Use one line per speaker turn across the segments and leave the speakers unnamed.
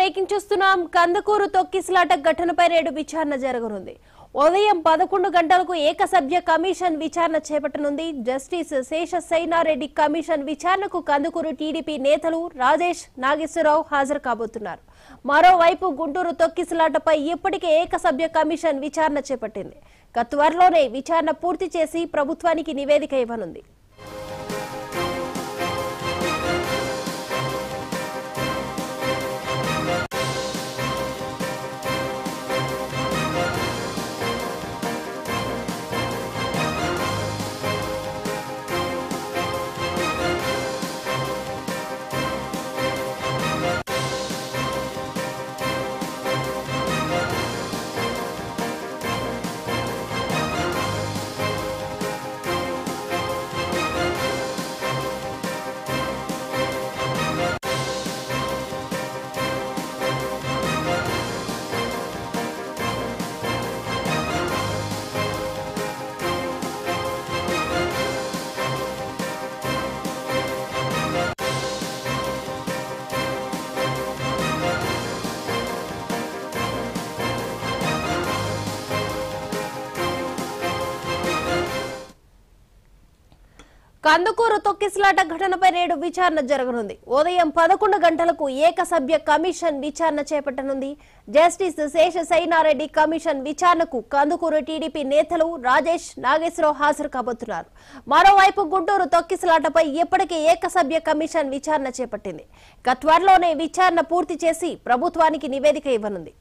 breaking చూస్తున్నాం కందుకూరు తొక్కిసలాట ఘటనపై నేడు విచారణ జరగనుంది ఉదయం పదకొండు గంటలకు ఏకసభ్య కమిషన్ విచారణ చేపట్టనుంది జస్టిస్ శేష సైనారెడ్డి కమిషన్ విచారణకు కందుకూరు టీడీపీ నేతలు రాజేష్ నాగేశ్వరరావు హాజరు కాబోతున్నారు మరోవైపు గుంటూరు తొక్కిసలాటపై ఇప్పటికే ఏకసభ్య కమిషన్ విచారణ చేపట్టింది గత త్వరలోనే విచారణ పూర్తి చేసి ప్రభుత్వానికి నివేదిక ఇవ్వనుంది కందుకూరు తొక్కిసలాట ఘటనపై నేడు విచారణ జరగనుంది ఉదయం పదకొండు గంటలకు ఏకసభ్య కమిషన్ విచారణ చేపట్టనుంది జస్టిస్ శేష సైనారెడ్డి కమిషన్ విచారణకు కందుకూరు టీడీపీ నేతలు రాజేష్ నాగేశ్వరరావు హాజరు కాబోతున్నారు మరోవైపు గుంటూరు తొక్కిసలాటపై ఇప్పటికే ఏకసభ్య కమిషన్ విచారణ చేపట్టింది ఇక త్వరలోనే విచారణ పూర్తి చేసి ప్రభుత్వానికి నివేదిక ఇవ్వనుంది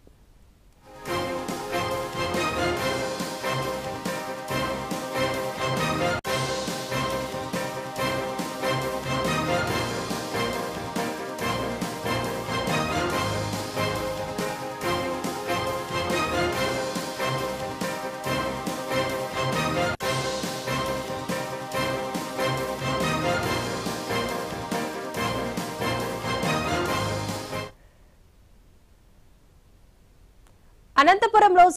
అనంతపురంలో